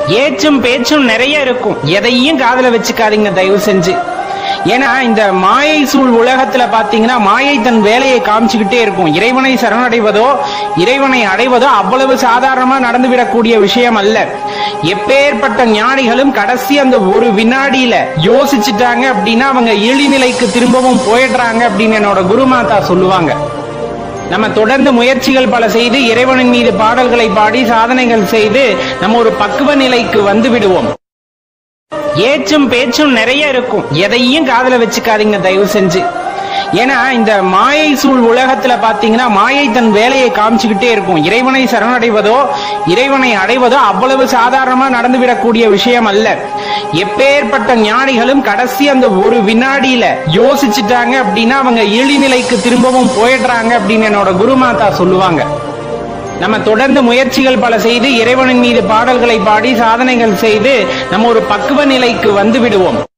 ஏச்சும் பேச்சும் நிறைய இருக்கும் எதையும் காதுல வச்சுக்காதீங்க தயவு செஞ்சு ஏன்னா இந்த மாயை சூழ் உலகத்துல பாத்தீங்கன்னா மாயை தன் வேலையை காமிச்சுக்கிட்டே இருக்கும் இறைவனை சரணடைவதோ இறைவனை அடைவதோ அவ்வளவு சாதாரணமா நடந்துவிடக்கூடிய விஷயம் அல்ல எப்பேற்பட்ட ஞானிகளும் கடைசி அந்த ஒரு வினாடியில யோசிச்சுட்டாங்க அப்படின்னா அவங்க இழிநிலைக்கு திரும்பவும் போயிடுறாங்க அப்படின்னு என்னோட குருமாதா சொல்லுவாங்க நம்ம தொடர்ந்து முயற்சிகள் பல செய்து இறைவனின் மீது பாடல்களை பாடி சாதனைகள் செய்து நம்ம ஒரு பக்குவ நிலைக்கு வந்து விடுவோம் ஏச்சும் பேச்சும் நிறைய இருக்கும் எதையும் காதுல வச்சுக்காதீங்க தயவு செஞ்சு ஏன்னா இந்த மாயை சூழ் உலகத்துல பாத்தீங்கன்னா மாயை தன் வேலையை காமிச்சுக்கிட்டே இருக்கும் இறைவனை சரணடைவதோ இறைவனை அடைவதோ அவ்வளவு சாதாரணமா நடந்துவிடக்கூடிய விஷயம் அல்ல எப்பேற்பட்ட ஞானிகளும் கடைசி அந்த ஒரு வினாடியில யோசிச்சுட்டாங்க அப்படின்னா அவங்க இழிநிலைக்கு திரும்பவும் போயிடுறாங்க அப்படின்னு என்னோட குருமாதா சொல்லுவாங்க நம்ம தொடர்ந்து முயற்சிகள் பல செய்து இறைவனின் மீது பாடல்களை பாடி சாதனைகள் செய்து நம்ம ஒரு பக்குவ நிலைக்கு வந்து விடுவோம்